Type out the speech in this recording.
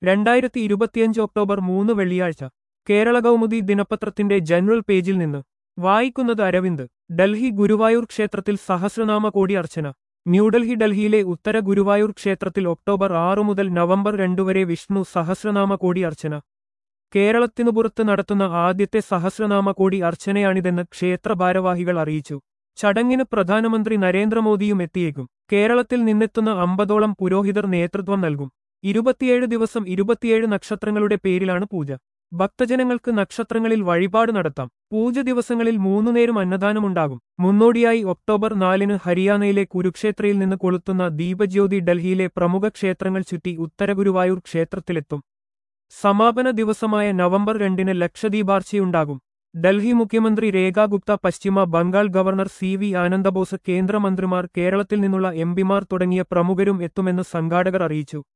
രണ്ടായിരത്തി ഇരുപത്തിയഞ്ച് ഒക്ടോബർ മൂന്ന് വെള്ളിയാഴ്ച കേരള കൗമുദി ദിനപത്രത്തിന്റെ ജനറൽ പേജിൽ നിന്ന് വായിക്കുന്നത് അരവിന്ദ് ഡൽഹി ഗുരുവായൂർ ക്ഷേത്രത്തിൽ സഹസ്രനാമ കോടി അർച്ചന ന്യൂഡൽഹി ഡൽഹിയിലെ ഉത്തര ഗുരുവായൂർ ക്ഷേത്രത്തിൽ ഒക്ടോബർ ആറു മുതൽ നവംബർ രണ്ടു വരെ വിഷ്ണു സഹസ്രനാമ കോടി അർച്ചന കേരളത്തിനു പുറത്ത് നടത്തുന്ന ആദ്യത്തെ സഹസ്രനാമ കോടി അർച്ചനയാണിതെന്ന് ക്ഷേത്ര ഭാരവാഹികൾ അറിയിച്ചു ചടങ്ങിന് പ്രധാനമന്ത്രി നരേന്ദ്രമോദിയും എത്തിയേക്കും കേരളത്തിൽ നിന്നെത്തുന്ന അമ്പതോളം പുരോഹിതർ നേതൃത്വം നൽകും ഇരുപത്തിയേഴ് ദിവസം ഇരുപത്തിയേഴ് നക്ഷത്രങ്ങളുടെ പേരിലാണ് പൂജ ഭക്തജനങ്ങൾക്ക് നക്ഷത്രങ്ങളിൽ വഴിപാട് നടത്താം പൂജ ദിവസങ്ങളിൽ മൂന്നു നേരം അന്നദാനമുണ്ടാകും മുന്നോടിയായി ഒക്ടോബർ നാലിന് ഹരിയാനയിലെ കുരുക്ഷേത്രയിൽ നിന്ന് കൊളുത്തുന്ന ദീപജ്യോതി ഡൽഹിയിലെ പ്രമുഖ ക്ഷേത്രങ്ങൾ ചുറ്റി ഉത്തരഗുരുവായൂർ ക്ഷേത്രത്തിലെത്തും സമാപന ദിവസമായ നവംബർ രണ്ടിന് ലക്ഷദ്വീപാർച്ചയുണ്ടാകും ഡൽഹി മുഖ്യമന്ത്രി രേഖ ഗുപ്ത പശ്ചിമ Bengal governor C V Ananda Bose കേന്ദ്രമന്ത്രിമാർ കേരളത്തിൽ നിന്നുള്ള എംപിമാർ തുടങ്ങിയ പ്രമുഖരും എത്തുമെന്ന് സംഘാടകർ അറിയിച്ചു